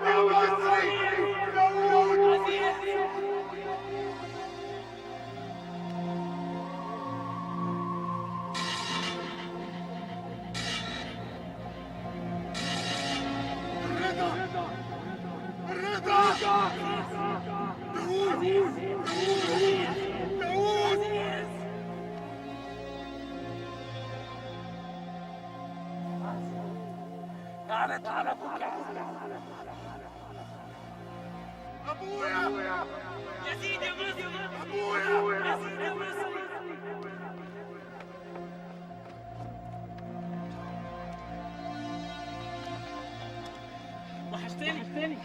يا سيدي مصر ابويا يا سيدي مصر وحشتني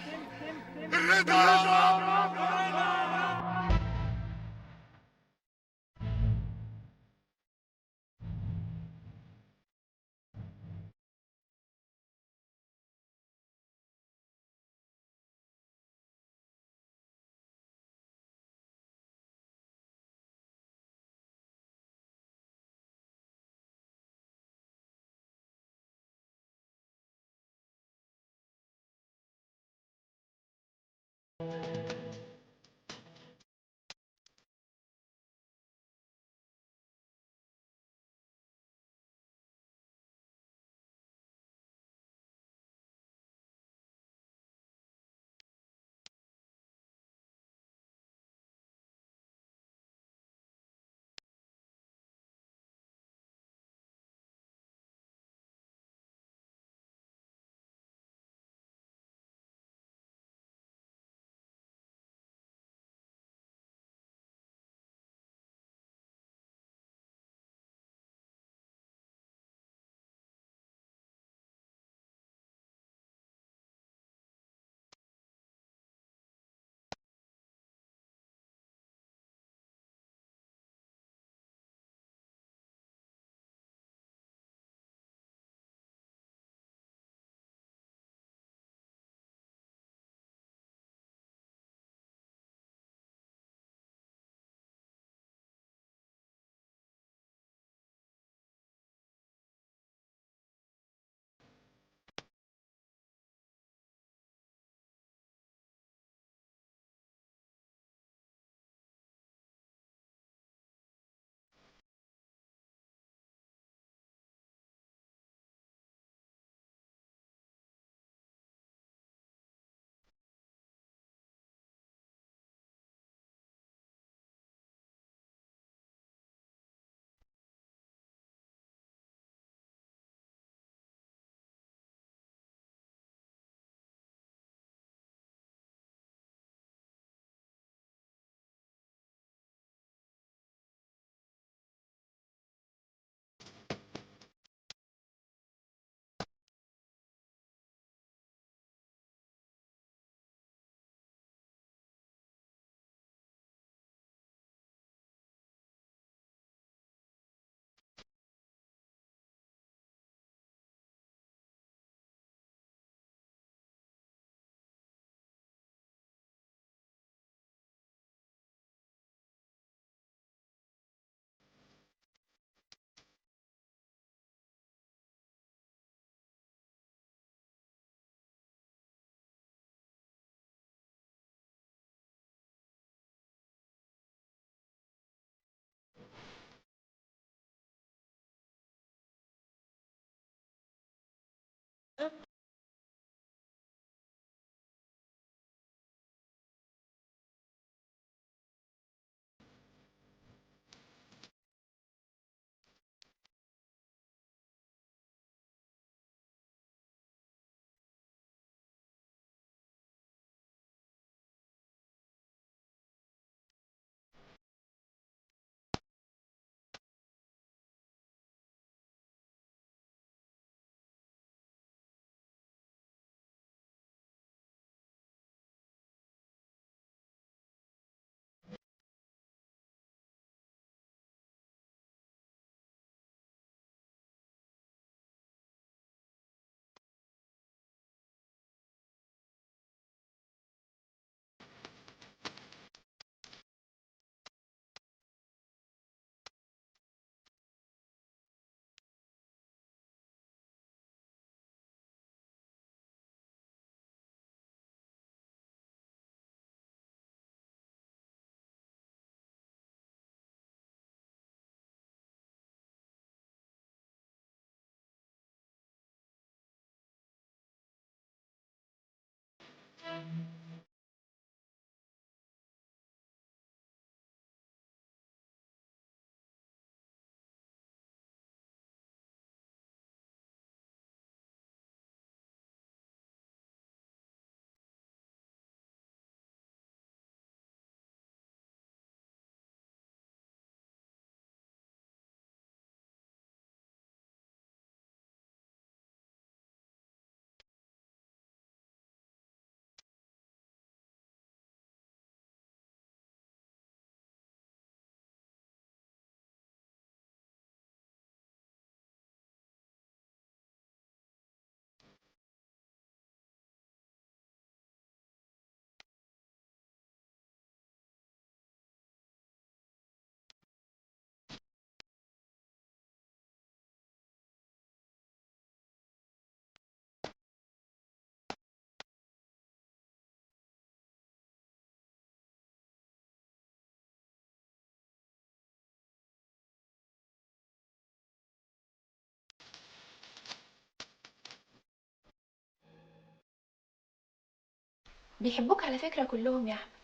بيحبوك على فكرة كلهم يا أحمد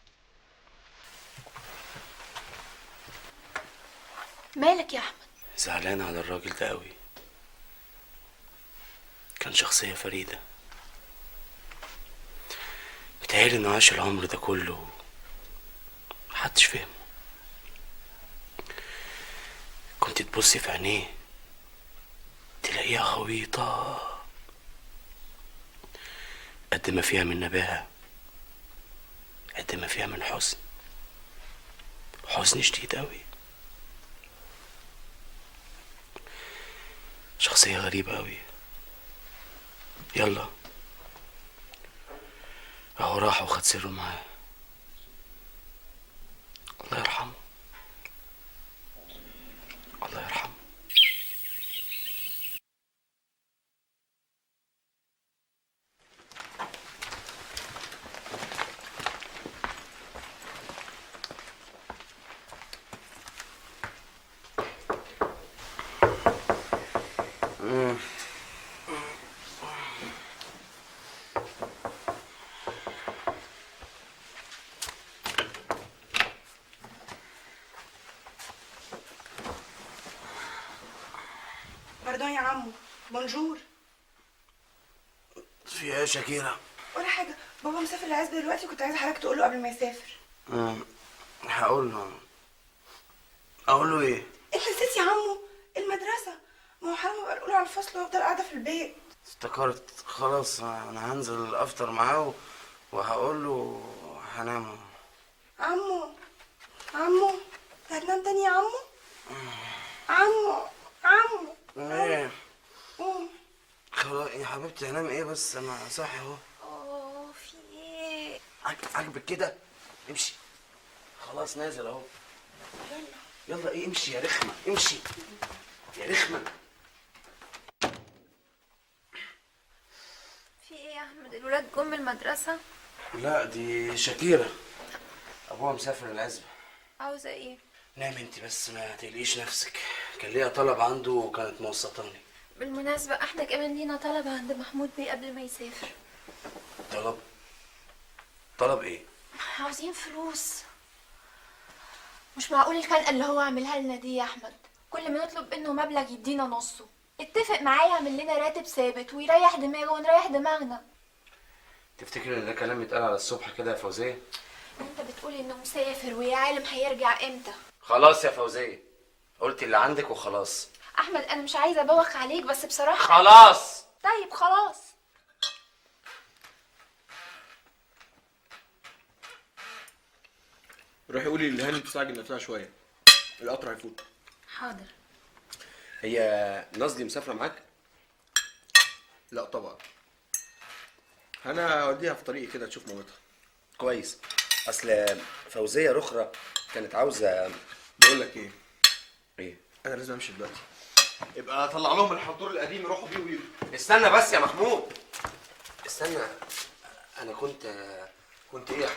مالك يا أحمد زعلان على الراجل ده قوي كان شخصية فريدة متهيألي انه عاش العمر ده كله محدش فهمه كنت تبصي في عينيه تلاقيها غويطة قد ما فيها من نباهة قد ما فيها من حزن حزن شديد قوي شخصية غريبة أوي يلا أهو راح وخد سره معاه الله يرحمه الله يرحمه باردون يا عمو بونجور في إيه يا شاكيرة ولا حاجة بابا مسافر العزبة دلوقتي كنت عايزة حضرتك تقول له قبل ما يسافر أم، هقول له أقول له إيه انت نسيت يا عمو المدرسة ما هو حرام ابقى الاولى على الفصل وافضل قاعدة في البيت افتكرت خلاص أنا هنزل أفطر معاه وهقول له هنام عمو عمو انت هتنام تاني يا عمو عمو عمو إيه قوم خلاص يا حبيبتي هنام إيه بس أنا صاحي أهو أوه في إيه عاج- عاجبك كده امشي خلاص نازل اهو يلا يلا ايه امشي يا رخمه امشي يا رخمه في إيه يا أحمد الولاد جم من المدرسة لا دي شاكيرة ابوها مسافر العزبة عاوزة إيه نام انت بس ما تقلقيش نفسك كان ليها طلب عنده وكانت موسطاني بالمناسبة احنا كمان لينا طلب عند محمود بيه قبل ما يسافر طلب طلب ايه عاوزين فلوس مش معقول الخنقة اللي هو عاملها لنا دي يا أحمد كل ما نطلب منه مبلغ يدينا نصه اتفق معاه يعمل لنا راتب ثابت ويريح دماغه ونريح دماغنا تفتكر ان ده كلام يتقال على الصبح كده يا فوزية انت بتقول انه مسافر ويا عالم هيرجع امتى خلاص يا فوزية قلت اللي عندك وخلاص احمد انا مش عايزه ابوخ عليك بس بصراحه خلاص طيب خلاص روحي قولي لهاني تستعجل نفسها شويه القطر هيفوت حاضر هي نازلي مسافره معاك لا طبعا انا اوديها في طريقي كده تشوف مامتها كويس اصل فوزية رخرة كانت عاوزة بقول لك ايه ايه انا لازم امشي دلوقتي ابقى طلع لهم الحنطور القديم يروحوا بيه ويجوا استنى بس يا محمود استنى انا كنت كنت ايه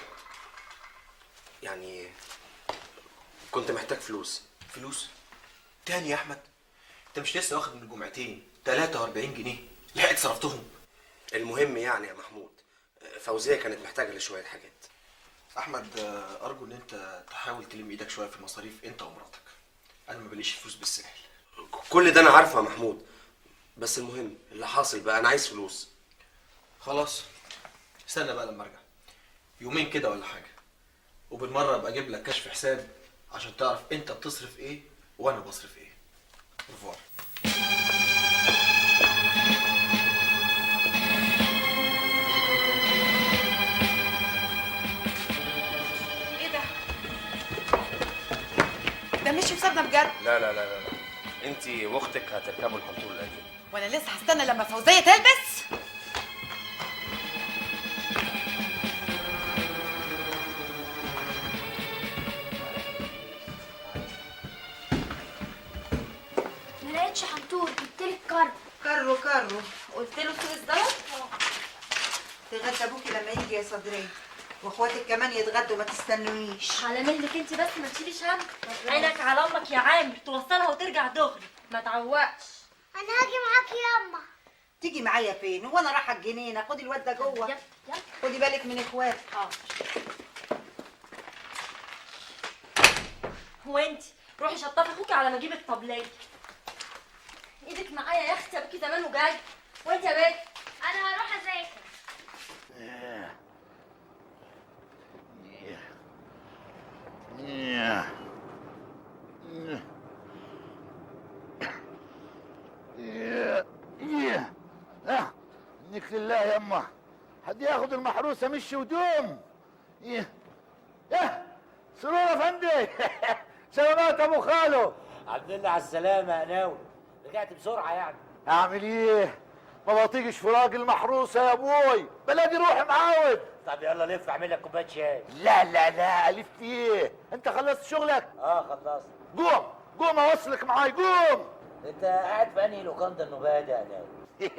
يعني كنت محتاج فلوس فلوس تاني يا احمد انت مش لسه واخد من الجمعتين 43 جنيه لحقت صرفتهم المهم يعني يا محمود فوزيه كانت محتاجه لشويه حاجات احمد آه، ارجو ان انت تحاول تلم ايدك شويه في المصاريف انت ومراتك انا ما بليش فلوس بالسهل كل ده انا عارفه يا محمود بس المهم اللي حاصل بقى انا عايز فلوس خلاص استنى بقى لما ارجع يومين كده ولا حاجه وبالمره ابقى اجيب لك كشف حساب عشان تعرف انت بتصرف ايه وانا بصرف ايه رفوار ايه ده ده مش حسابنا بجد لا لا لا لا, لا. انت واختك هتركبوا الحنطور القديم وانا لسه هستنى لما فوزيه تلبس ما لقيتش حنطور جبتلك كرب كرو كرو قلت له سوق الزلط تغدى ابوكي لما يجي يا صدريه واخواتك كمان يتغدوا ما تستنونيش على مهلك انت بس ما تشيليش هم عينك على امك يا عامر توصلها وترجع دغري ما تعوقش انا هاجي معاكي ياما تيجي معايا فين وانا رايحه الجنينه خدي الواد ده جوه يب يب خدي بالك من اخواتك وانت روحي شطفي اخوكي على ما اجيب الطبليه ايدك معايا يا اختي ابوكي زمان وجاي وانت يا بنت انا هروح اذاكر اه منك لله يما حد ياخد المحروسه مشي ودوم ايه ايه سرور افندي سلامات ابو خالو الحمد لله على السلامة يا ناوي رجعت بسرعة يعني اعمل ايه ما بطيقش فراق المحروسه يا ابوي بلاقي روحي معاود طب يلا لف اعمل لك كوباية شاي لا لا لا الفت ايه انت خلصت شغلك اه خلصت قوم قوم اوصلك معاي قوم انت قاعد في انهي لوكاندا النبات يا ناوي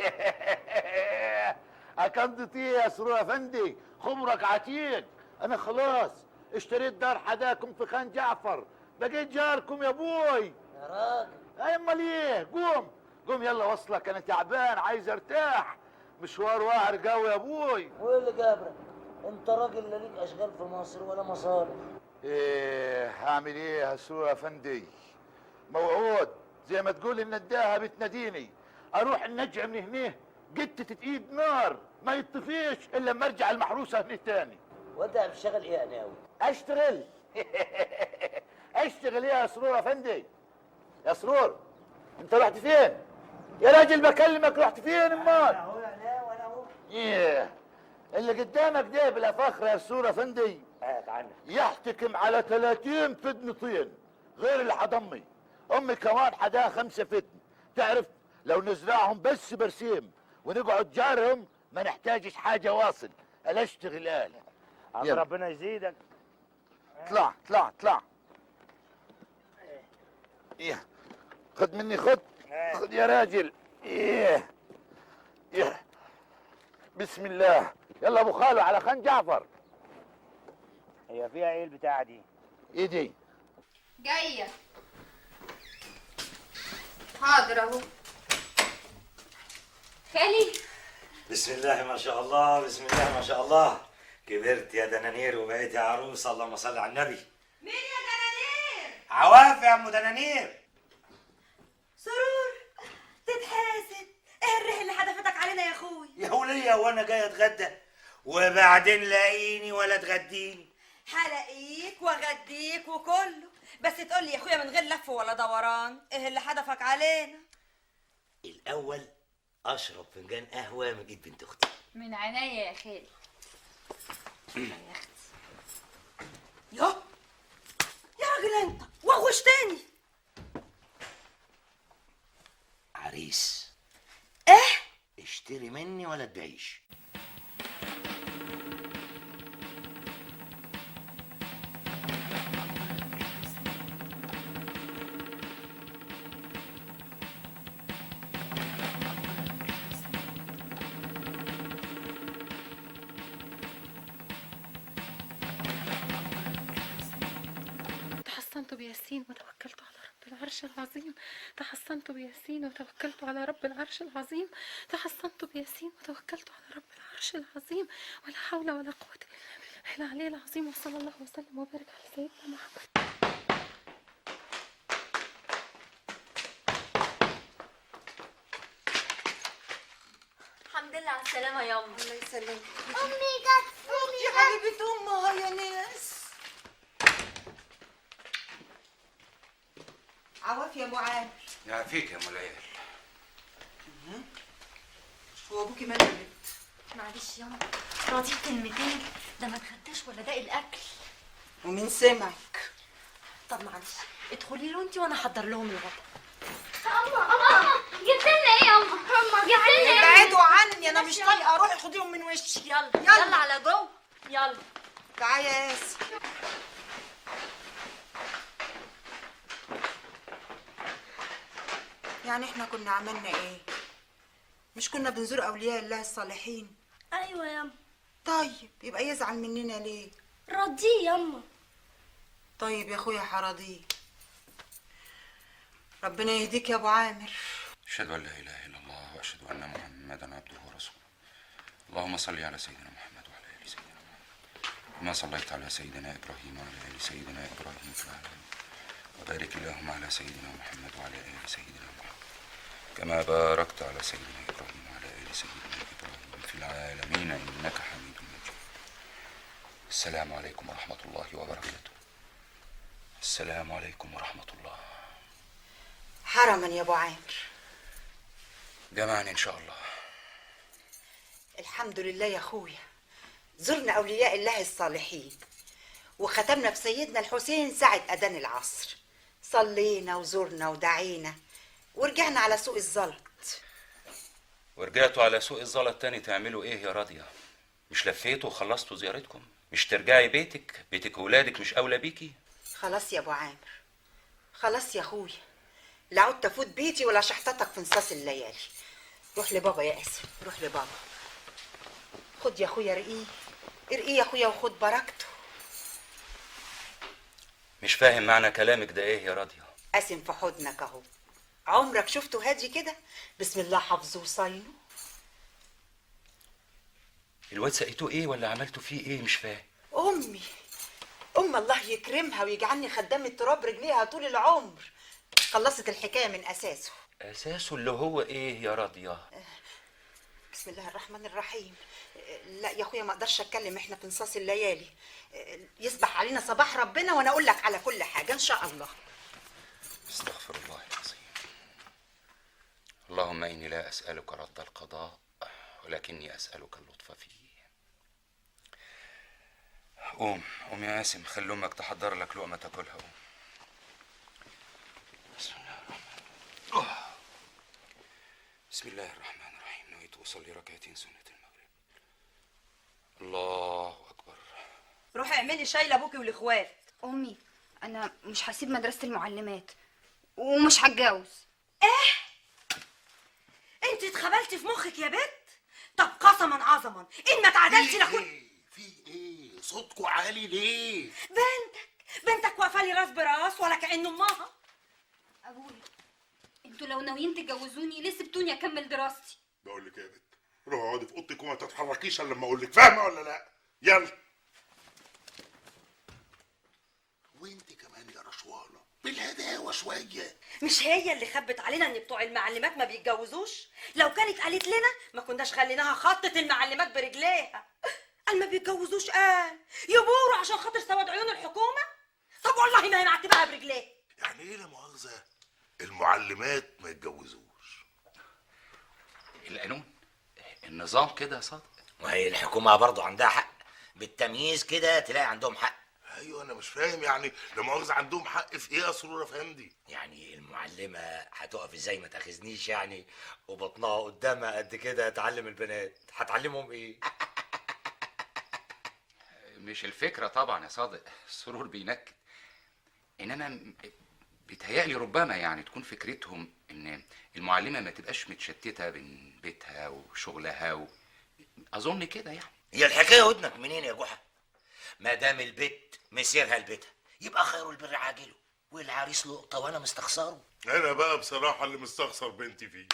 أكنت ايه يا سرور افندي خمرك عتيق انا خلاص اشتريت دار حداكم في خان جعفر بقيت جاركم يا ابوي يا راجل اي امال ايه قوم قوم يلا وصلك انا تعبان عايز ارتاح مشوار واعر قوي يا ابوي وايه اللي جابرك انت راجل لا ليك اشغال في مصر ولا مصالح ايه هعمل ايه يا سرور افندي موعود زي ما تقول ان الداهه بتناديني اروح النجع من هنا قتة ايد نار ما يطفيش الا لما ارجع المحروسه هنا تاني وانت بتشتغل ايه يا ناوي اشتغل اشتغل ايه يا سرور افندي يا سرور انت رحت فين يا راجل بكلمك رحت فين امال اهو يا ناوي انا اهو ايه اللي قدامك ده بلا فخر يا سرور افندي قاعد عنك يحتكم على 30 فدن طين غير اللي حضمي امي كمان حداها خمسه فدن تعرف لو نزرعهم بس برسيم ونقعد جارهم ما نحتاجش حاجه واصل الا اشتغل اله عم يلا. ربنا يزيدك اطلع اطلع اطلع ايه خد مني خد خد يا راجل ايه ايه بسم الله يلا ابو خالو على خان جعفر هي فيها ايه البتاعة دي ايه دي جايه حاضر اهو خالي بسم الله ما شاء الله بسم الله ما شاء الله كبرت يا دنانير وبقيت يا عروس اللهم صل على النبي مين يا دنانير عواف يا ام دنانير سرور تتحاسد ايه الريح اللي حدفتك علينا يا اخوي يا ولية وانا جاي اتغدى وبعدين لاقيني ولا تغديني حلقيك واغديك وكله بس تقول لي يا اخويا من غير لف ولا دوران ايه اللي حدفك علينا الاول اشرب فنجان قهوه من ايد بنت اختي من عينيا يا خالي يا يا راجل انت وغشتني عريس ايه اشتري مني ولا تبيعيش تحصنت بياسين وتوكلت على رب العرش العظيم تحصنت بياسين وتوكلت على رب العرش العظيم تحصنت بياسين وتوكلت على رب العرش العظيم ولا حول ولا قوة إلا بالله العلي العظيم وصلى الله وسلم وبارك على سيدنا محمد الحمد لله على السلامة يا أم الله يسلمك أمي جت أمي يا حبيبة أمها يا ناس عواف يا معاذ يعافيك يا ام العيال هو ابوكي ماله يا بنت معلش يا أم راضي كلمتين ده ما اتغداش ولا داق الأكل ومين سمعك طب معلش ادخلي له انت وانا احضر لهم الغدا أما أما جبت لنا إيه يا أما أما جبت لنا إيه ابعدوا عني انا مش طايقه روحي خديهم من وشي يلا يلا. يلا على جوه يلا تعالى يا ياسر يعني احنا كنا عملنا ايه مش كنا بنزور اولياء الله الصالحين أيوة يا أما طيب يبقى يزعل مننا ليه رديه يا أما طيب يا اخويا حراضيه ربنا يهديك يا ابو عامر اشهد ان لا اله الا الله واشهد ان محمدا عبده ورسوله اللهم صل على سيدنا محمد وعلى ال سيدنا محمد كما صليت على سيدنا ابراهيم وعلى ال سيدنا ابراهيم في العالمين وبارك اللهم على سيدنا محمد وعلى ال سيدنا محمد كما باركت على سيدنا ابراهيم وعلى ال سيدنا ابراهيم في العالمين انك حميد مجيد السلام عليكم ورحمه الله وبركاته السلام عليكم ورحمه الله حرما يا ابو عامر جمعا ان شاء الله الحمد لله يا اخويا زرنا اولياء الله الصالحين وختمنا بسيدنا الحسين ساعة أذان العصر صلينا وزرنا ودعينا ورجعنا على سوق الزلط ورجعتوا على سوق الزلط تاني تعملوا ايه يا راضية مش لفيتوا وخلصتوا زيارتكم مش ترجعي بيتك بيتك وولادك مش اولى بيكي خلاص يا ابو عامر خلاص يا اخويا لا عدت افوت بيتي ولا شحطتك في نصاص الليالي روح لبابا يا اسف روح لبابا خد يا اخويا رقيه ارقيه يا اخويا وخد بركته مش فاهم معنى كلامك ده ايه يا راضية قاسم في حضنك اهو عمرك شفته هادي كده بسم الله حافظه وصاينه الواد سقيتوه ايه ولا عملتوا فيه ايه مش فاهم امي ام الله يكرمها ويجعلني خدامة تراب رجليها طول العمر خلصت الحكايه من اساسه اساسه اللي هو ايه يا راضية بسم الله الرحمن الرحيم لا يا اخويا ما اقدرش اتكلم احنا في نصاص الليالي يصبح علينا صباح ربنا وانا اقول لك على كل حاجه ان شاء الله استغفر الله العظيم اللهم اني لا اسالك رد القضاء ولكني اسالك اللطف فيه قوم قوم يا قاسم خلي امك تحضر لك لقمه تاكلها قوم بسم الله الرحمن الرحيم بسم الله الرحمن الرحيم نويت اصلي ركعتين سنه المغرب الله اكبر روحي اعملي شاي لابوكي والاخوات امي انا مش هسيب مدرسه المعلمات ومش هتجوز انت اتخبلتي في مخك يا بت طب قسما عظما ان ما تعدلتي لكل في ايه صوتكوا عالي ليه بنتك بنتك واقفه لي راس براس ولا كأن امها ابويا انتوا لو ناويين تتجوزوني ليه سبتوني اكمل دراستي بقول لك ايه يا بت روحي اقعدي في اوضتك وما تتحركيش الا لما اقول لك فاهمه ولا لا يلا وانت كمان يا رشوانه بالهداوه شويه مش هي اللي خبت علينا ان بتوع المعلمات ما بيتجوزوش لو كانت قالت لنا ما كناش خليناها خطت المعلمات برجليها قال ما بيتجوزوش قال يبوروا عشان خاطر سواد عيون الحكومه طب والله ما هي معتباها برجليها يعني ايه لا مؤاخذه المعلمات ما يتجوزوش القانون النظام كده يا صادق ما هي الحكومة برضو عندها حق بالتمييز كده تلاقي عندهم حق ايوه انا مش فاهم يعني لا مؤاخذه عندهم حق في ايه يا سرور افندي يعني المعلمة هتقف ازاي ما تاخذنيش يعني وبطنها قدامها قد كده تعلم البنات هتعلمهم ايه مش الفكرة طبعا يا صادق السرور بينكد انما م- بيتهيألي ربما يعني تكون فكرتهم ان المعلمة ما تبقاش متشتتة بين بيتها وشغلها و... اظن كده يعني هي الحكاية ودنك منين يا جحا ما دام البت مسيرها لبيتها يبقى خير البر عاجله والعريس لقطه وانا مستخسره انا بقى بصراحه اللي مستخسر بنتي فيه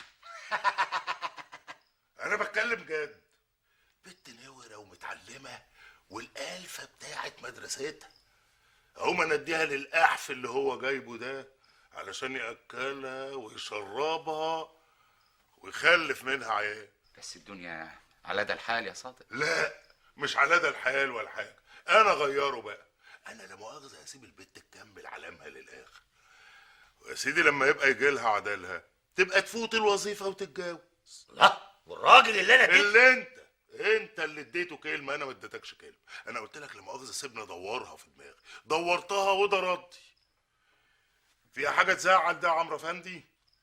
انا بتكلم جد بنت نوره ومتعلمه والالفه بتاعت مدرستها اقوم انا اديها للاحف اللي هو جايبه ده علشان ياكلها ويشربها ويخلف منها عيال بس الدنيا على ده الحال يا صادق لا مش على ده الحال ولا حاجه انا غيره بقى انا لا مؤاخذه هسيب البت تكمل علامها للاخر ويا سيدي لما يبقى يجي لها عدالها تبقى تفوت الوظيفه وتتجوز لا والراجل اللي انا اديته- اللي انت انت اللي اديته كلمه انا ما اديتكش كلمه انا قلت لك لا مؤاخذه سيبني ادورها في دماغي دورتها وده ردي فيها حاجه تزعل ده يا عمرو افندي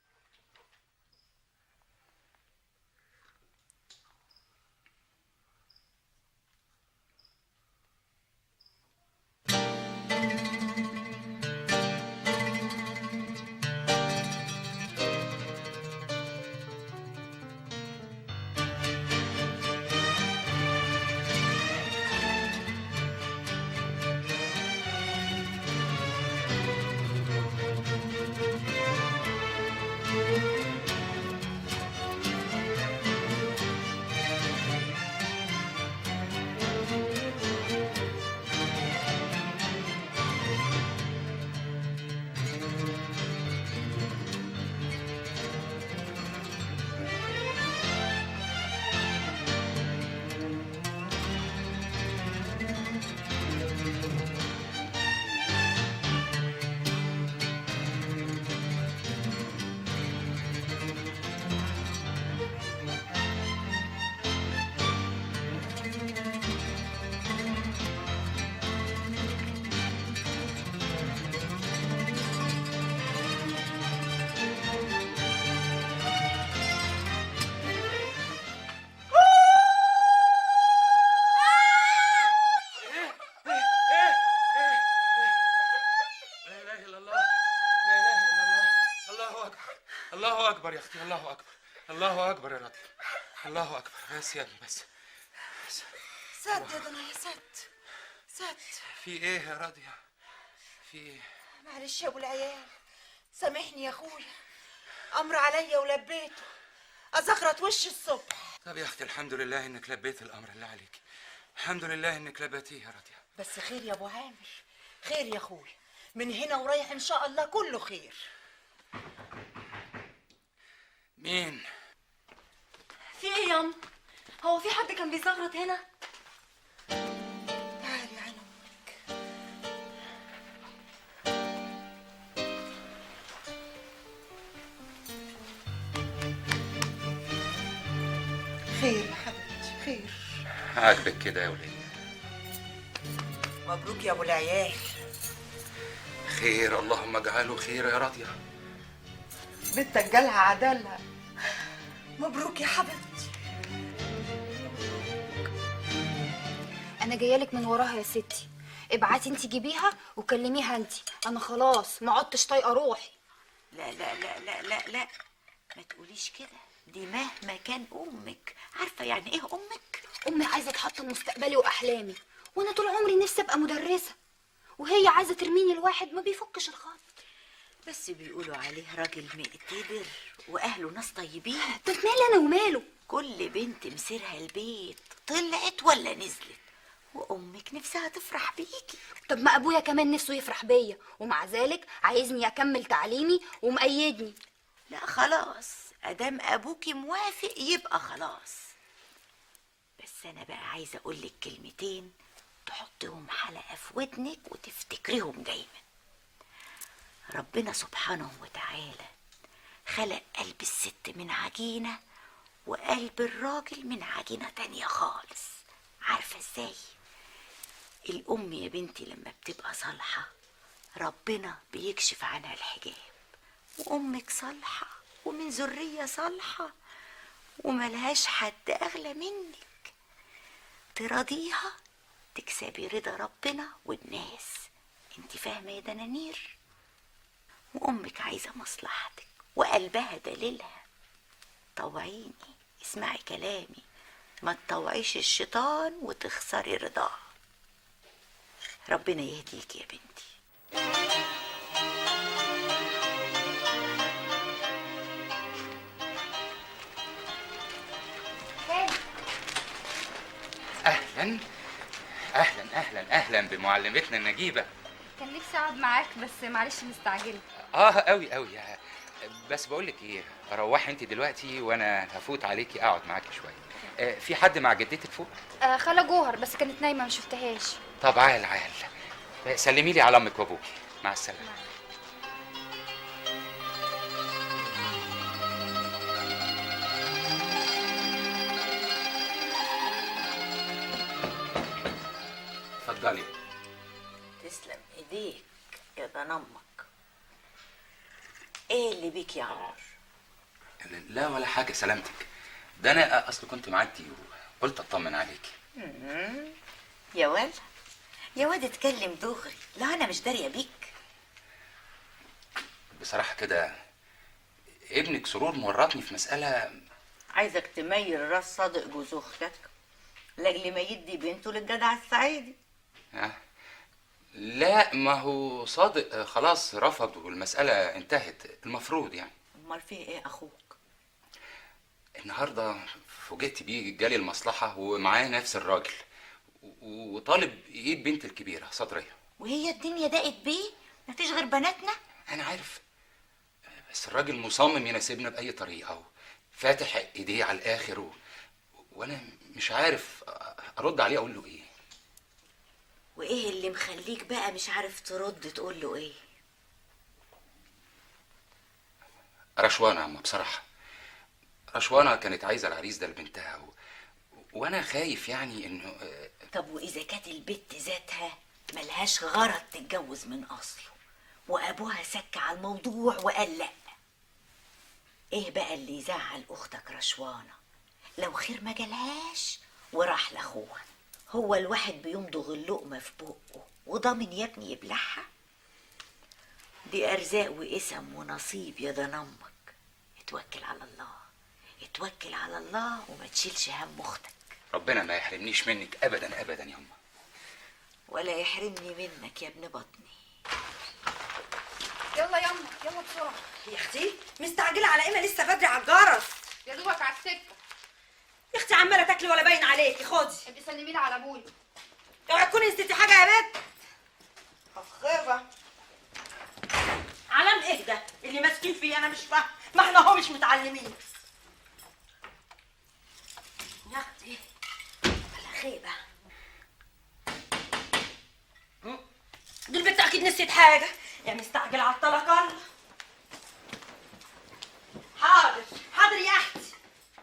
لا اله الا الله لا اله الا الله الله اكبر الله اكبر يا اختي الله اكبر الله اكبر يا راضي الله اكبر بس يا ابني بس سد يا ضنايا سد سد في ايه يا راضيه في ايه معلش يا ابو العيال سامحني يا اخويا امر عليا ولبيته ازغرط وش الصبح طب يا اختي الحمد لله انك لبيت الامر اللي عليك الحمد لله انك لبيتيه يا راضيه بس خير يا ابو عامر خير يا اخويا من هنا ورايح ان شاء الله كله خير مين في ايه يا ام هو في حد كان بيزغرط هنا تعالي يا عيني خير يا حبيبتي خير عاجبك كده يا ولية مبروك يا ابو العيال خير اللهم اجعله خير يا راضيه بنتك جالها عدالها مبروك يا حبيبتي انا جايه لك من وراها يا ستي ابعتي انت جيبيها وكلميها انت انا خلاص ما عدتش طايقه روحي لا لا لا لا لا لا ما تقوليش كده دي مهما كان امك عارفه يعني ايه امك امي عايزه تحطم مستقبلي واحلامي وانا طول عمري نفسي ابقى مدرسه وهي عايزه ترميني الواحد ما بيفكش الخط بس بيقولوا عليه راجل مقتدر واهله ناس طيبين طب مالي انا وماله كل بنت مسيرها البيت طلعت ولا نزلت وامك نفسها تفرح بيكي طب ما ابويا كمان نفسه يفرح بيا ومع ذلك عايزني اكمل تعليمي ومأيدني لا خلاص ادام ابوكي موافق يبقى خلاص بس انا بقى عايزه اقول لك كلمتين تحطهم حلقه في ودنك وتفتكريهم دايما ربنا سبحانه وتعالى خلق قلب الست من عجينه وقلب الراجل من عجينه تانية خالص عارفه ازاي الام يا بنتي لما بتبقى صالحه ربنا بيكشف عنها الحجاب وامك صالحه ومن ذريه صالحه وملهاش حد اغلى منك تراضيها تكسبي رضا ربنا والناس انت فاهمه يا دنانير وامك عايزه مصلحتك وقلبها دليلها طوعيني اسمعي كلامي ما تطوعيش الشيطان وتخسري رضاه ربنا يهديك يا بنتي اهلا اهلا اهلا اهلا بمعلمتنا النجيبه كان نفسي اقعد معاك بس معلش مستعجله اه قوي قوي بس بقول لك ايه روحي انت دلوقتي وانا هفوت عليكي اقعد معاكي شويه آه، في حد مع جدتك فوق آه خاله جوهر بس كانت نايمه ما شفتهاش طب عال عال آه، سلمي لي على امك وابوكي مع السلامه اتفضلي تسلم ايديك يا ده امك ايه اللي بيك يا عمر لا ولا حاجه سلامتك ده انا اصل كنت معدي وقلت اطمن عليكي مم. يا ولد يا واد اتكلم دغري لا انا مش داريه بيك بصراحه كده ابنك سرور مورطني في مساله عايزك تميل راس صادق جوز اختك لاجل ما يدي بنته للجدع الصعيدي آه. لا ما هو صادق آه، خلاص رفض والمساله انتهت المفروض يعني امال فيه ايه اخوك النهارده فوجئت بيه جالي المصلحه ومعاه نفس الراجل و- وطالب ايد بنت الكبيره صدريه وهي الدنيا ضاقت بيه مفيش غير بناتنا انا عارف بس الراجل مصمم يناسبنا باي طريقه فاتح ايديه على الاخر و... وانا مش عارف ارد عليه اقول له ايه وايه اللي مخليك بقى مش عارف ترد تقول له ايه رشوانة يا عم بصراحة رشوانة كانت عايزة العريس ده لبنتها و... وانا خايف يعني انه آه، طب واذا كانت البت ذاتها ملهاش غرض تتجوز من اصله وابوها سك على الموضوع وقال لا ايه بقى اللي يزعل اختك رشوانه لو خير ما جالهاش وراح لاخوها هو الواحد بيمضغ اللقمه في بقه وضامن يا ابني يبلعها دي ارزاق واسم ونصيب يا ده امك اتوكل على الله اتوكل على الله وما تشيلش هم اختك ربنا ما يحرمنيش منك ابدا ابدا يا امه ولا يحرمني منك يا ابن بطني يلا يلا يلا بسرعه يا اختي مستعجله على ايه ما لسه بدري على الجرس يا دوبك على السكه يا اختي عماله تاكلي ولا باين عليكي خدي ابقي سلمي لي على ابويا اوعي تكوني نسيتي حاجه يا بنت افخرة علام ايه ده اللي ماسكين فيه انا مش فاهم ما احنا اهو مش متعلمين يا اختي على خيبه دي البنت اكيد نسيت حاجه يا مستعجله على الطلاق الله حاضر حاضر يا اختي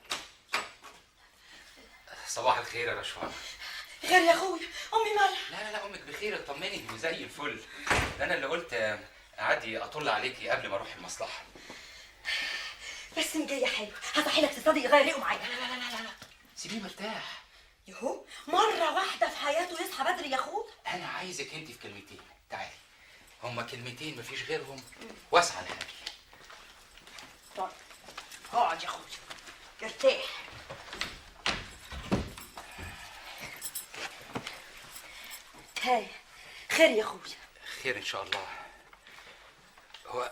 صباح الخير يا رشوانة غير يا اخويا امي مالها لا لا لا امك بخير اطمني وزي الفل ده انا اللي قلت آه، اعدي اطل عليكي قبل ما اروح المصلحه بس جايه حلو هصحي لك تصدق يغير معايا لا لا لا لا لا سيبيه مرتاح يهو مره واحده في حياته يصحى بدري يا اخويا انا عايزك انت في كلمتين تعالي هما كلمتين مفيش غيرهم واسعى لحالي طيب اقعد يا اخويا ارتاح هاي خير يا اخويا خير ان شاء الله هو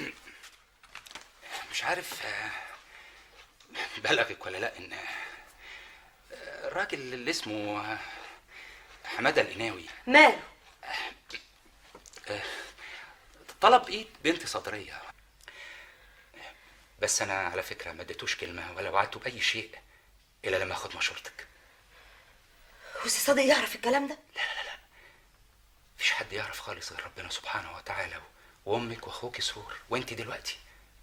مش عارف آه، بلغك ولا لا ان آه، الراجل اللي اسمه آه، حماده القناوي ماله آه، طلب ايد بنت صدريه بس انا على فكره ما اديتوش كلمه ولا وعدته باي شيء الا لما اخد مشورتك وسي صادق يعرف الكلام ده مفيش حد يعرف خالص غير ربنا سبحانه وتعالى وامك واخوك سهور وانت دلوقتي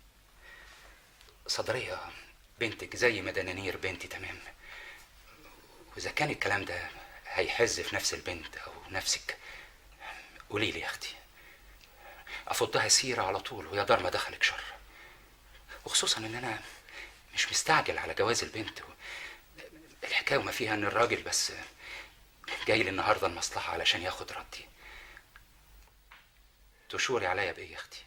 صدريه بنتك زي ما دنانير بنتي تمام واذا كان الكلام ده هيحز في نفس البنت او نفسك قولي لي يا اختي افضها سيره على طول ويا دار ما دخلك شر وخصوصا ان انا مش مستعجل على جواز البنت الحكايه وما فيها ان الراجل بس جاي لي النهارده المصلحه علشان ياخد ردي تشوري عليا بايه يا اختي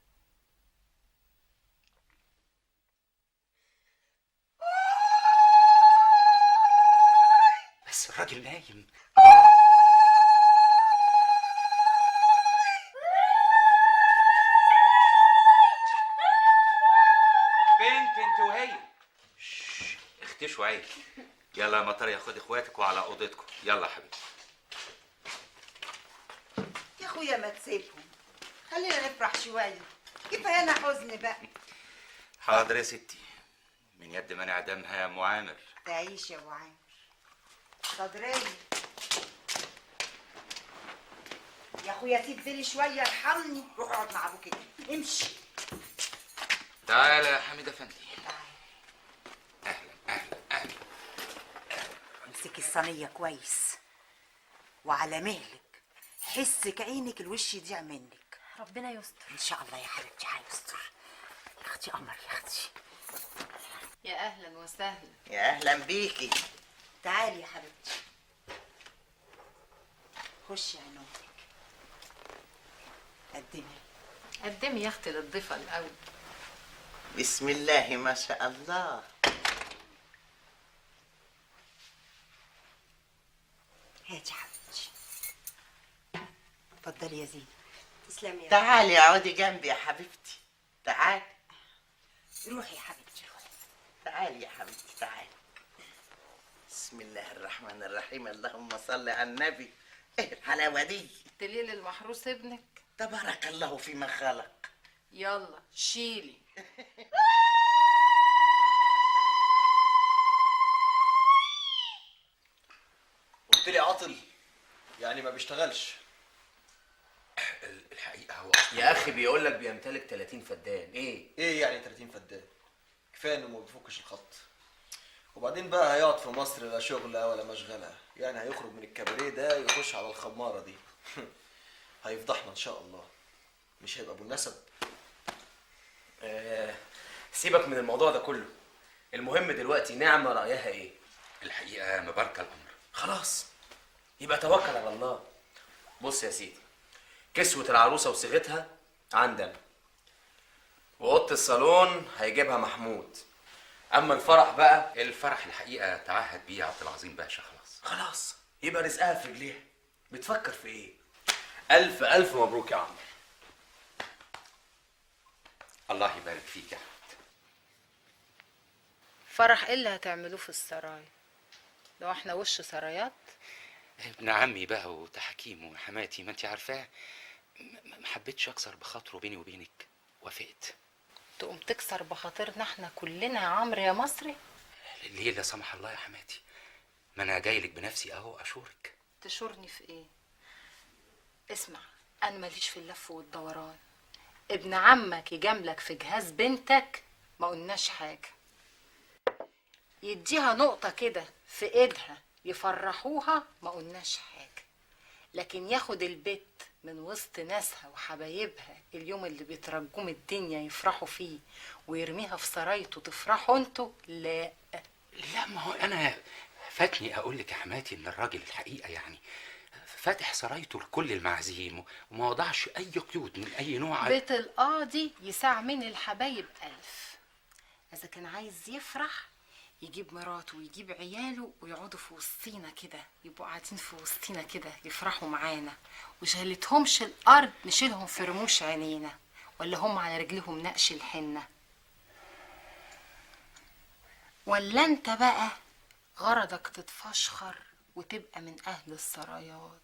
بس الراجل نايم بنت انت وهي شش، اختشوا عيل يلا يا مطريه خد اخواتك وعلى اوضتكم يلا يا حبيبي يا اخويا ما تسيبهم خلينا نفرح شويه كفايه انا حزن بقى حاضر يا ستي من يد من اعدامها يا ام عامر تعيش يا ابو عامر صدرية يا اخويا سيب بالي شويه ارحمني روح اقعد مع ابوك كده امشي تعالى يا حميد افندي امسكي الصينيه كويس وعلى مهلك حسك عينك الوش يضيع منك ربنا يستر ان شاء الله يا حبيبتي هيستر يا اختي قمر يا اختي يا اهلا وسهلا يا اهلا بيكي تعالي يا حبيبتي خشي يا نومك قدمي قدمي يا اختي للضيفه الاول بسم الله ما شاء الله هاتي يا حبيبتي اتفضلي يا زينب تسلمي يا تعالي اقعدي جنبي يا حبيبتي تعالي روحي يا حبيبتي روحي تعالي يا حبيبتي تعالي بسم الله الرحمن الرحيم اللهم صل على النبي ايه الحلاوه دي تليل المحروس ابنك تبارك الله فيما خلق يلا شيلي قلت لي عاطل يعني ما بيشتغلش الحقيقه هو يا اخي بيقول لك بيمتلك 30 فدان ايه ايه يعني 30 فدان كفايه انه ما بيفكش الخط وبعدين بقى هيقعد في مصر لا شغله ولا مشغله يعني هيخرج من الكباريه ده يخش على الخماره دي هيفضحنا ان شاء الله مش هيبقى ابو النسب آه سيبك من الموضوع ده كله المهم دلوقتي نعمه رايها ايه الحقيقه مباركه الامر خلاص يبقى توكل على الله بص يا سيدي كسوة العروسة وصيغتها عندنا وأوضة الصالون هيجيبها محمود أما الفرح بقى الفرح الحقيقه تعهد بيه عبد العظيم باشا خلاص خلاص يبقى رزقها في رجليها بتفكر في ايه ألف ألف مبروك يا عم الله يبارك فيك يا احمد فرح ايه اللي هتعملوه في السرايا لو احنا وش سرايات ابن عمي بقى وتحكيم وحماتي ما انت عارفاه م- ما حبيتش اكسر بخاطره بيني وبينك وافقت تقوم تكسر بخاطرنا احنا كلنا يا عمرو يا مصري ليه لا سمح الله يا حماتي ما انا جاي لك بنفسي اهو اشورك تشورني في ايه اسمع انا ماليش في اللف والدوران ابن عمك يجاملك في جهاز بنتك ما قلناش حاجه يديها نقطه كده في ايدها يفرحوها ما قلناش حاجه لكن ياخد البت من وسط ناسها وحبايبها اليوم اللي بيترجم الدنيا يفرحوا فيه ويرميها في سرايته تفرحوا انتوا لا لا ما هو انا فاتني اقول لك يا حماتي ان الراجل الحقيقه يعني فاتح سرايته لكل المعازيم وما وضعش اي قيود من اي نوع بيت القاضي يساع من الحبايب ألف إذا كان عايز يفرح يجيب مراته ويجيب عياله ويقعدوا في وسطينا كده يبقوا قاعدين في وسطينا كده يفرحوا معانا وشالتهمش الأرض نشيلهم في رموش عينينا ولا هم على رجلهم نقش الحنة ولا انت بقى غرضك تتفشخر وتبقى من أهل السرايات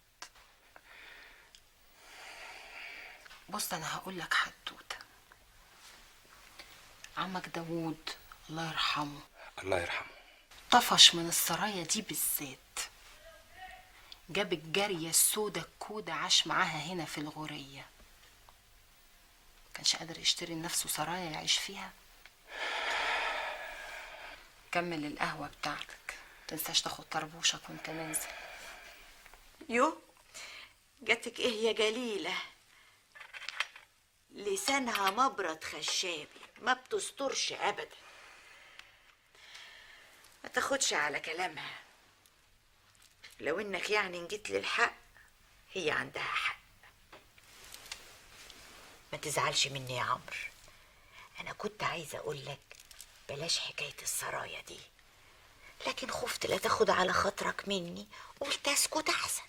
بص انا هقول لك حدوته عمك داوود الله يرحمه الله يرحمه طفش من السرايا دي بالذات جاب الجارية السودة الكودة عاش معاها هنا في الغورية كانش قادر يشتري لنفسه سرايا يعيش فيها كمل القهوة بتاعتك متنساش تاخد طربوشك وانت نازل يو جاتك ايه يا جليلة لسانها مبرد خشابي ما بتسترش ابدا ما تاخدش على كلامها لو انك يعني جيت للحق هي عندها حق ما تزعلش مني يا عمرو انا كنت عايزه اقول لك بلاش حكايه السرايا دي لكن خفت لا تاخد على خاطرك مني قلت اسكت احسن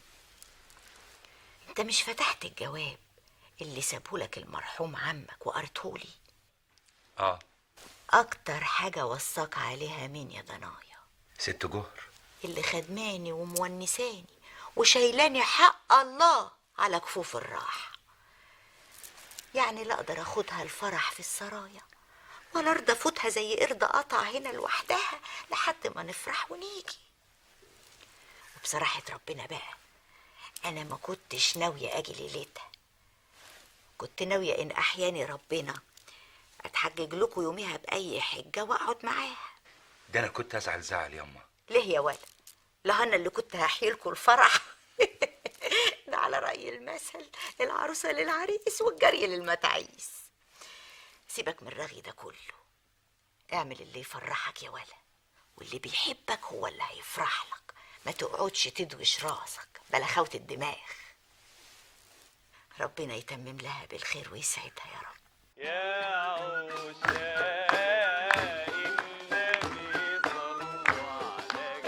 انت مش فتحت الجواب اللي سابهولك المرحوم عمك وقرتهولي اه اكتر حاجه وصاك عليها مين يا ضنايا ست جهر اللي خدماني ومونساني وشايلاني حق الله على كفوف الراحة يعني لا اقدر اخدها الفرح في السرايا ولا ارضى افوتها زي قرد قطع هنا لوحدها لحد ما نفرح ونيجي وبصراحة ربنا بقى انا ما كنتش ناوية اجي ليلتها كنت ناوية ان احياني ربنا اتحجج لكم يوميها باي حجة واقعد معاها ده انا كنت ازعل زعل ياما ليه يا ولد لا انا اللي كنت هحيلكوا الفرح ده على رأي المثل العروسة للعريس والجري للمتعيس سيبك من الرغي ده كله اعمل اللي يفرحك يا ولد واللي بيحبك هو اللي هيفرح لك ما تقعدش تدوش راسك بلا خوت الدماغ ربنا يتمم لها بالخير ويسعدها يا رب يا عشاق النبي صلوا على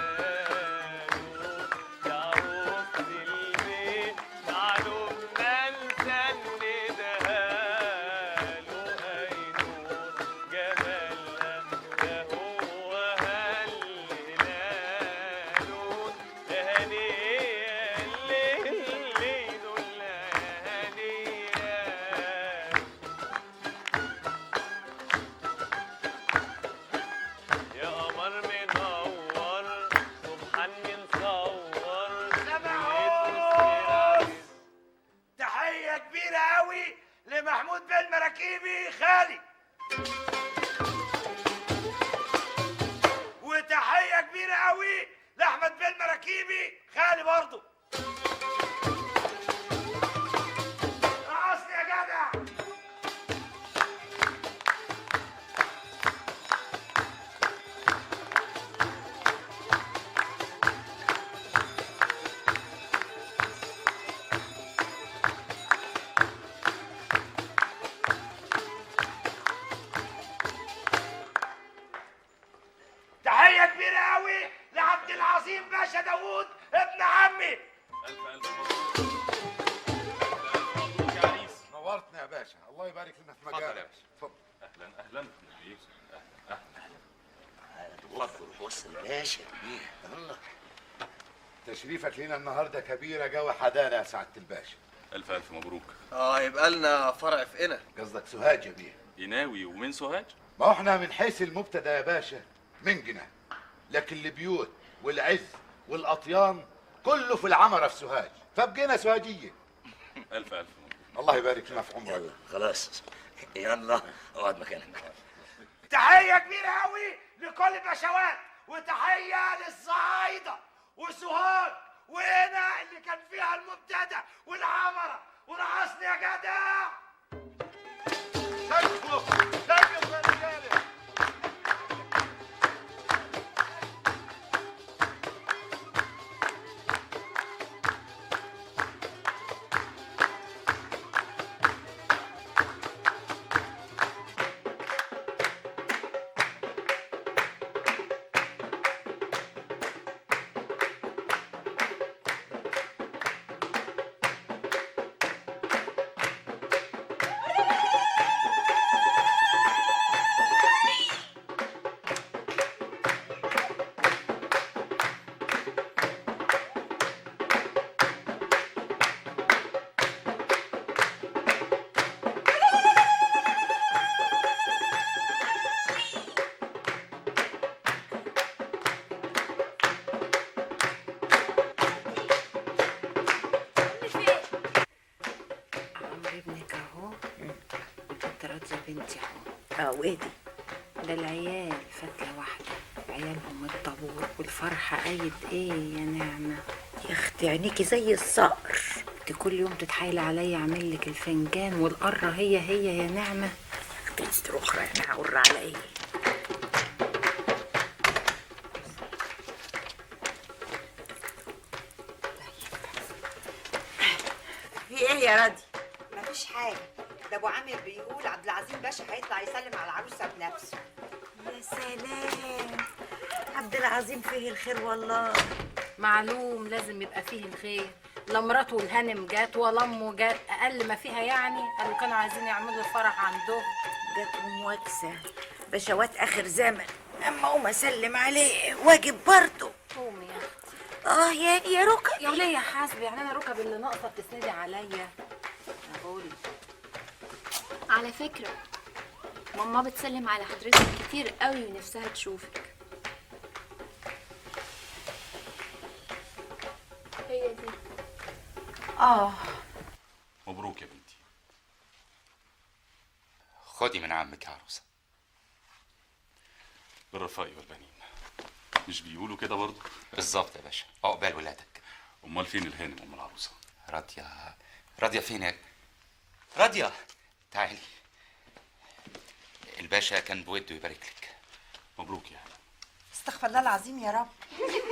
جماله يا عروس البيت معلوم ننسى ندهاله أينور جمالنا ده هو هللاله يا هنية الليل ليله الهنية يا قمر منور سبحان مصور سمعوه تحية كبيرة قوي لمحمود بن مراكيبي خالي وتحية كبيرة قوي لأحمد بن مراكيبي خالي برضو رقصني يا جدع تحية كبيرة قوي لعبد العظيم باشا داوود ابن عمي ألف ألف مبروك يا عريس نورتنا يا باشا الله يبارك لنا في اتفضل يا مجالك باشا أهلا أهلا اتفضل وصل باشا يلا تشريفك لينا النهارده كبيره جو حدانا يا سعاده الباشا ألف ألف مبروك اه يبقى لنا فرع في قنا قصدك سوهاج يا بيه يناوي ومن سوهاج ما هو احنا من حيث المبتدا يا باشا من جنة لكن البيوت والعز والاطيان كله في العمره في سوهاج فبقينا سوهاجيه ألف ألف الله يبارك لنا في عمرك خلاص يلا اقعد مكانك تحية كبيرة قوي لكل البشوات وتحية للصعايدة وسوهاج وهنا اللي كان فيها المبتدأ والعمرة ورقصني يا جدع سقفوا سقفوا يا رجاله عمرو ابنك اهو وكنت راضيه بنتي اهو اه وايه دي ده العيال فتله واحده عيالهم الطابور والفرحه قايد ايه يا نعمه يا اختي عينيكي زي الصقر انت كل يوم تتحايلي عليا اعمل لك الفنجان والقره هي هي يا نعمه اختي اخرى انا هقر على ايه في ايه يا راضي مفيش حاجه ده ابو عامر بيقول عبد العظيم باشا هيطلع يسلم على العروسه بنفسه يا سلام عبد العظيم فيه الخير والله معلوم لازم يبقى فيه الخير لا مراته الهانم جات ولا امه جات اقل ما فيها يعني قالوا كانوا عايزين يعملوا الفرح عندهم جاتهم وكسه بشوات اخر زمن اما اقوم اسلم عليه واجب برضه قومي يا اه يا يا ركب يا وليه حاسبي يعني انا ركب اللي ناقصه بتسندي عليا انا بقول على فكرة ماما بتسلم على حضرتك كتير قوي ونفسها تشوفك هي دي اه مبروك يا بنتي خدي من عمك يا عروسه بالرفاء والبنين مش بيقولوا كده برضه بالظبط يا باشا عقبال ولادك امال فين الهانم ام العروسه راضيه راضيه فين يا راضيه تعالي الباشا كان بوده يبارك لك مبروك يا هانم استغفر الله العظيم يا رب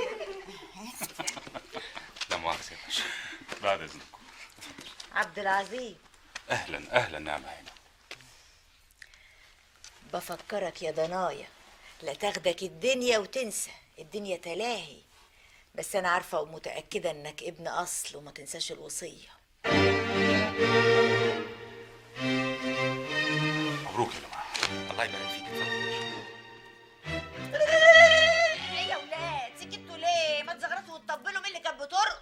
لا مؤاخذه يا باشا بعد اذنكم عبد العزيز اهلا اهلا نعمه هانم بفكرك يا ضنايا لا تاخدك الدنيا وتنسى الدنيا تلاهي بس انا عارفه ومتاكده انك ابن اصل وما تنساش الوصيه مبروك يا جماعه الله يبارك فيك ايه يا ولاد سكتوا ليه ما تزغرطوا وتطبلوا مين اللي كانت بترقص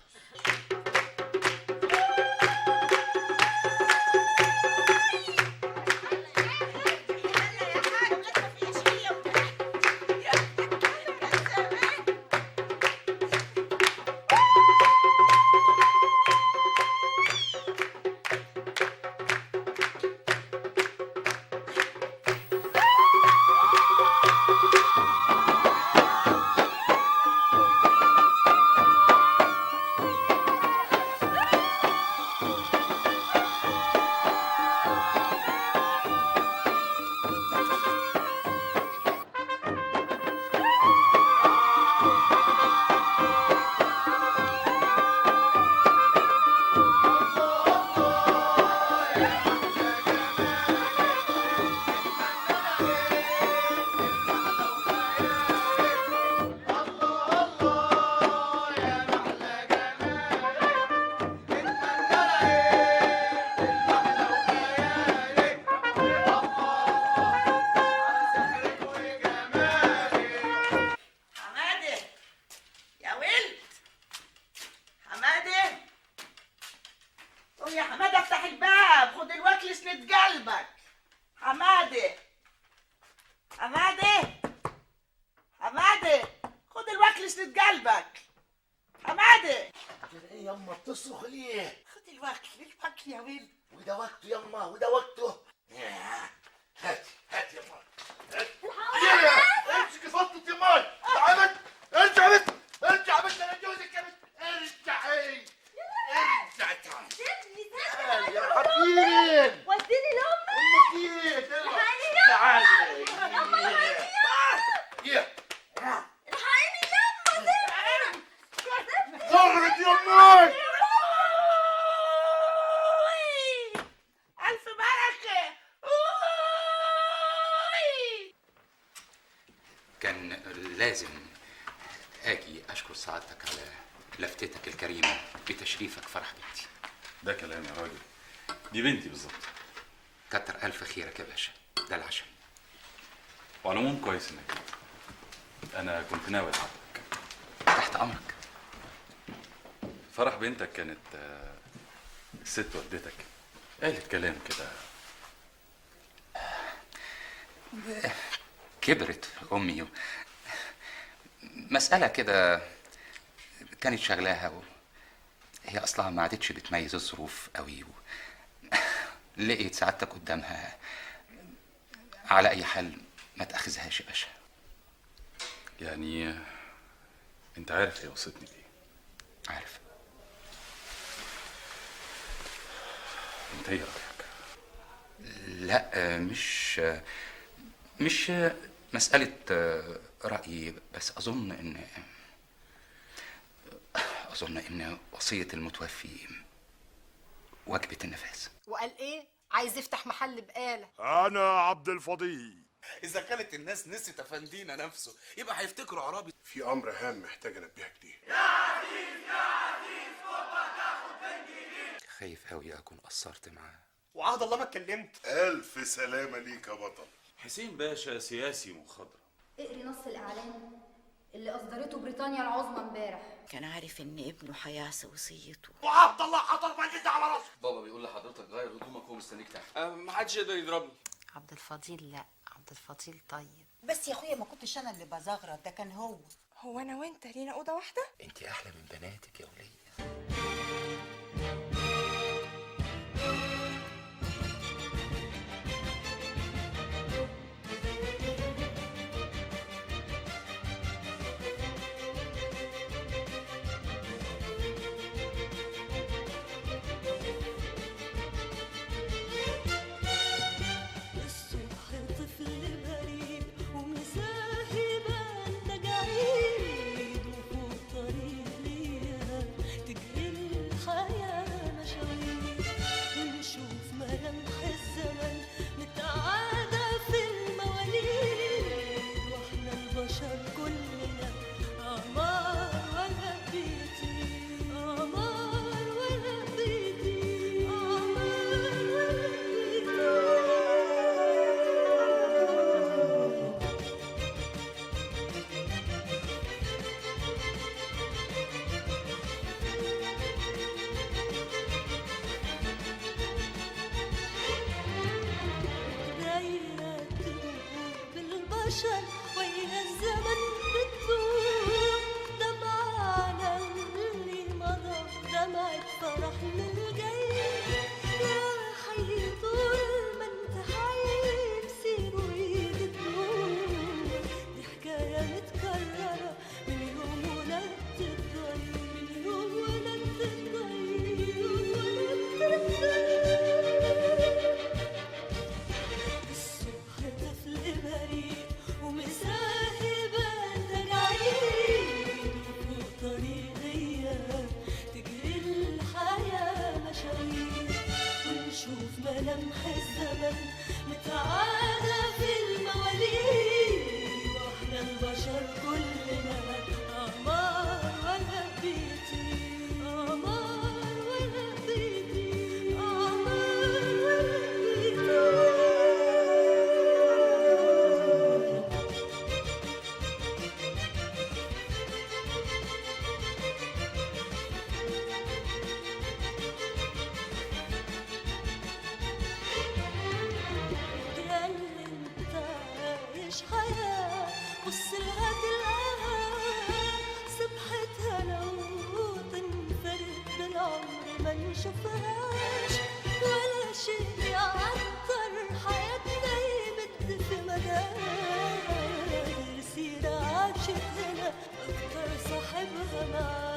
حماده يا ولد حماده قوم يا حماده افتح الباب خد الوكل اسند قلبك حماده حماده حماده خد الوكل اسند قلبك حماده ايه يما بتصرخ ليه؟ خد الوكل الوكل يا ولد وده وقته يما وده وقته هات هات يما هات امسك فضة يما تعبت ارجع بنت ارجع بنت انا جوزك يا بنت ارجعي ارجع تعالي تعالي يا حبيبي وديني لامك امك تعالي يا الحقيني لما ظهرت يمي الف بركه كان لازم اجي اشكر سعادتك على لفتتك الكريمه بتشريفك فرح بنتي ده كلام يا راجل دي بنتي بالظبط كتر الف خيرك يا باشا ده العشم وعلى العموم كويس انك جيت. انا كنت ناوي اتعبك تحت امرك فرح بنتك كانت آه، ست والدتك قالت كلام كده كبرت امي و... مساله كده كانت شغلاها و... هي اصلها ما عادتش بتميز الظروف قوي و... لقيت سعادتك قدامها على اي حال ما تاخذهاش يا باشا يعني آه، انت عارف هي وصتني ليه عارف انت ايه رايك لا مش مش مسألة رأيي بس أظن إن أظن إن وصية المتوفي وجبة النفاذ وقال ايه عايز يفتح محل بقاله انا عبد الفضيل اذا كانت الناس نسيت افندينا نفسه يبقى هيفتكروا عرابي في امر هام محتاج انبهك ليه خايف أوي أكون قصرت معاه وعهد الله ما اتكلمت الف سلامه ليك يا بطل حسين باشا سياسي مخضرم اقري نص الاعلان اللي اصدرته بريطانيا العظمى امبارح كان عارف ان ابنه هيعصي وصيته وعبد الله حضر بلد على راسه بابا بيقول لحضرتك غير هدومك وهو مستنيك تحت ما حدش يقدر يضربني عبد الفضيل لا عبد الفضيل طيب بس يا اخويا ما كنتش انا اللي بزغرط ده كان هو هو انا وانت لينا اوضه واحده انت احلى من بناتك يا وليه الصبح طفل بريء ومساهبة تجاعيد وفوق طريق ليها تجري الحياة مشاوير ونشوف ملامح الزمن متعادة في المواليد واحنا البشر كلنا أعمار ولا بيطير أعمار ولا بيطير أعمار ولا دايرة تدور بالبشر ويا الزمن بتدور دمعة على اللي مضى دمعة فرح للجاي يا حي طول ما انت حي بسير وايد الدور دي حكاية متكررة من يوم ولدت الضي من يوم ولدت الضي يوم ولدت الضي الصبح طفل بريء ومساهبة تجاعيد وفوق طريقية تجري الحياة مشاوير ونشوف ملامح الزمن متعادة في المواليد واحنا البشر كلنا أعمار ولا بيطير أعمار ولا بيطير أعمار ولا يا اللي انت عايش حياة بص لها تلقاها سبحتها لو تنفرد بالعمر ما نشوفهاش ولا شيء يعطر حياتنا يمد في مدار سيرة عاشت هنا أكتر صاحبها معاش